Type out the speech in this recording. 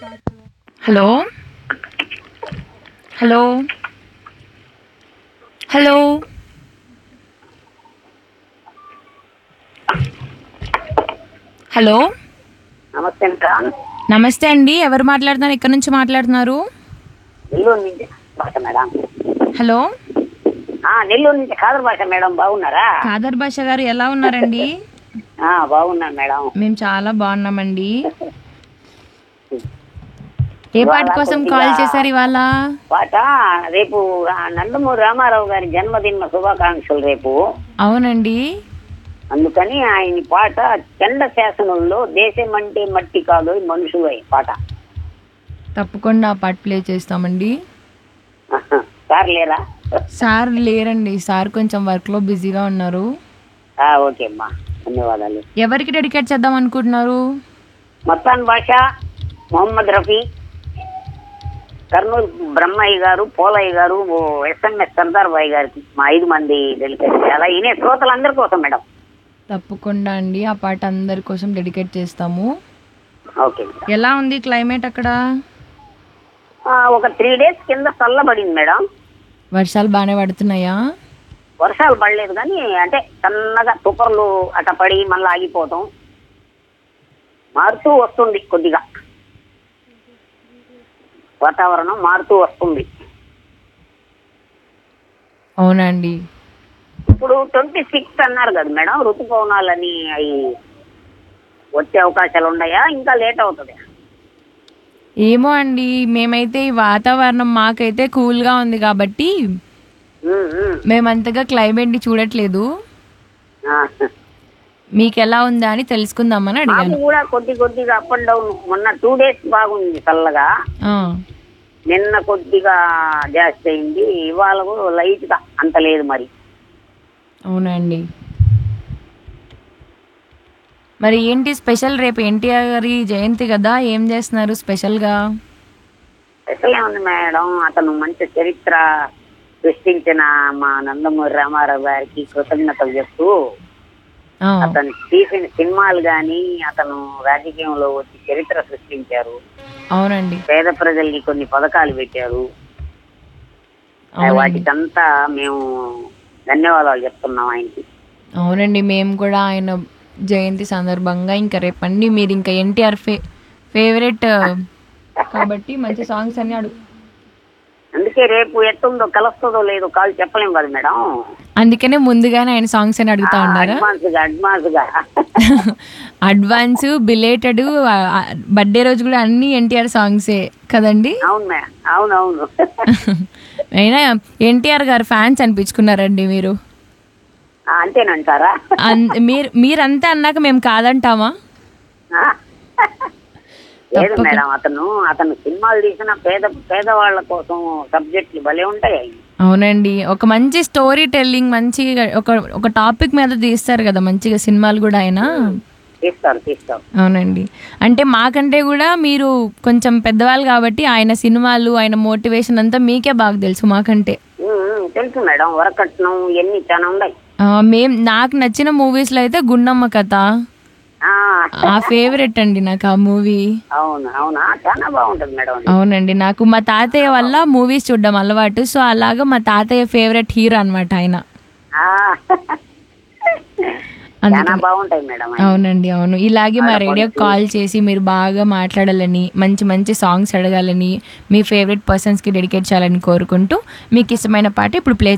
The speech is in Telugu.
హలో హలో హలో హలో నమస్తే మేడం నమస్తే అండి ఎవరు మాట్లాడుతున్నారు ఎక్కడి నుంచి మాట్లాడుతున్నారు నెల్లూరు నుంచి భాష మేడం హలో ఆ, నెల్లూరు నుంచి కాదర్ భాష మేడం బాగున్నారా ఖాదర్ భాష గారు ఎలా ఉన్నారండి ఆ, బాగున్నాను మేడం మేము చాలా బాగున్నామండి ఏ పాట కోసం కాల్ చేశారు ఇవాళ పాట రేపు ఆ, నందమూరి రామారావు గారి జన్మదిన శుభాకాంక్షలు రేపు అవునండి అందుకని ఆయన పాట చండ శాసనంలో దేశం అంటే మట్టి కాదు మనుషులు అయి పాట తప్పకుండా ఆ పాట ప్లే చేస్తామండి సార్ లేరా సార్ లేరండి సార్ కొంచెం వర్క్లో బిజీగా ఉన్నారు ఆ, ఓకే అమ్మా ధన్యవాదాలు ఎవరికి డెడికేట్ చేద్దాం అనుకుంటున్నారు మస్తాన్ భాష మొహమ్మద్ రఫీ కర్నూలు బ్రహ్మయ్య గారు పోలయ్య గారు ఓ ఎస్ఎంఎస్ సర్దార్ బాయ్ గారికి మా ఐదు మంది డెలికేట్ చేయాలా ఈయనే శ్రోతలందరి కోసం మేడం తప్పకుండా అండి ఆ పాట అందరి కోసం డెడికేట్ చేస్తాము ఓకే మేడం ఎలా ఉంది క్లైమేట్ అక్కడ ఆ, ఒక త్రీ డేస్ కింద చల్లబడింది మేడం వర్షాలు బాగానే పడుతున్నాయా వర్షాలు పడలేదు కానీ అంటే సన్నగా తుపర్లు అట పడి మళ్ళీ ఆగిపోవటం మారుతూ వస్తుంది కొద్దిగా వాతావరణం మారుతూ వస్తుంది అవునండి ఇప్పుడు ట్వంటీ సిక్స్ అన్నారు కదా మేడం ఋతుపవనాలని అవి వచ్చే అవకాశాలు ఉన్నాయా ఇంకా లేట్ అవుతుంది ఏమో అండి మేమైతే ఈ వాతావరణం మాకైతే కూల్గా ఉంది కాబట్టి ఉమ్, ఉమ్. మేమంతగా క్లైమేట్ని చూడట్లేదు ఆ. మీకు ఎలా ఉందా అని తెలుసుకుందామని మాకు అడిగాను కూడా కొద్ది కొద్దిగా అప్ అండ్ డౌన్ మొన్న టూ డేస్ బాగుంది చల్లగా ఆ, నిన్న కొద్దిగా జాస్తి అయింది ఇవాళ కూడా లైట్ గా అంత లేదు మరి అవునండి మరి ఏంటి స్పెషల్ రేపు ఎన్టీఆర్ గారి జయంతి కదా ఏం చేస్తున్నారు స్పెషల్గా స్పెషల్ ఏముంది మేడం అతను మంచి చరిత్ర సృష్టించిన మా నందమూరి రామారావు గారికి కృతజ్ఞతలు చెప్తూ ఆ, అతను తీసిన సినిమాలు గాని అతను రాజకీయంలో వచ్చి చరిత్ర సృష్టించారు అవునండి పేద ప్రజలకి కొన్ని పథకాలు పెట్టారు అవునండి వాటికంతా మేము ధన్యవాదాలు చెప్తున్నాం ఆయనకి అవునండి మేము కూడా ఆయన జయంతి సందర్భంగా ఇంకా రేపండి మీరు ఇంకా ఎన్టీఆర్ ఫే ఫేవరెట్ కాబట్టి మంచి సాంగ్స్ అన్ని అడుగు అందుకే రేపు ఎట్టుందో కలుస్తుందో లేదో కాల్ చెప్పలేం కదా మేడం అందుకనే ముందుగానే ఆయన సాంగ్స్ అని అడుగుతా ఉన్నారా అడ్వాన్స్ గా అడ్వాన్స్ గా అడ్వాన్స్ బిలేటెడ్ బర్త్డే రోజు కూడా అన్ని ఎన్టీఆర్ సాంగ్సే కదండి అవును మే అవునవును అయినా ఎన్టీఆర్ గారు ఫ్యాన్స్ అనిపించుకున్నారండి మీరు ఆ, అంతేనంటారా అన్- మీరు మీరంతా అన్నాక మేము కాదంటామా ఆ? లేదు మేడం అతను అతను సినిమాలు తీసిన పేద పేదవాళ్ళ కోసం సబ్జెక్టులు భలే ఉంటాయి అవి. అవునండి ఒక మంచి స్టోరీ టెల్లింగ్ మంచి ఒక ఒక టాపిక్ మీద తీస్తారు కదా మంచిగా సినిమాలు కూడా ఆయన తీస్తారు తీస్తారు అవునండి అంటే మాకంటే కూడా మీరు కొంచెం పెద్దవాళ్ళు కాబట్టి ఆయన సినిమాలు ఆయన మోటివేషన్ అంతా మీకే బాగా తెలుసు మాకంటే ఉమ్, ఉమ్, తెలుసు మేడం వరకట్నం ఇవన్నీ చాలా ఉన్నాయి ఆ, మేం నాకు నచ్చిన మూవీస్లో అయితే గుండమ్మ కథ ఆ, ఆ ఫేవరెట్ అండి నాకు ఆ మూవీ అవును అవునా చాలా బాగుంటుంది మేడం అది. అవునండి నాకు మా తాతయ్య వల్ల మూవీస్ చూడడం అలవాటు సో అలాగా మా తాతయ్య ఫేవరెట్ హీరో అన్నమాట ఆయన ఆ, అందుకని చాలా బాగుంటాయి మేడం అవి. అవునండి అవును ఇలాగే మా రేడియో కాల్ చేసి మీరు బాగా మాట్లాడాలని మంచి మంచి సాంగ్స్ అడగాలని మీ ఫేవరెట్ పర్సన్స్కి డెడికేట్ చేయాలని కోరుకుంటూ మీకు ఇష్టమైన పాట ఇప్పుడు ప్లే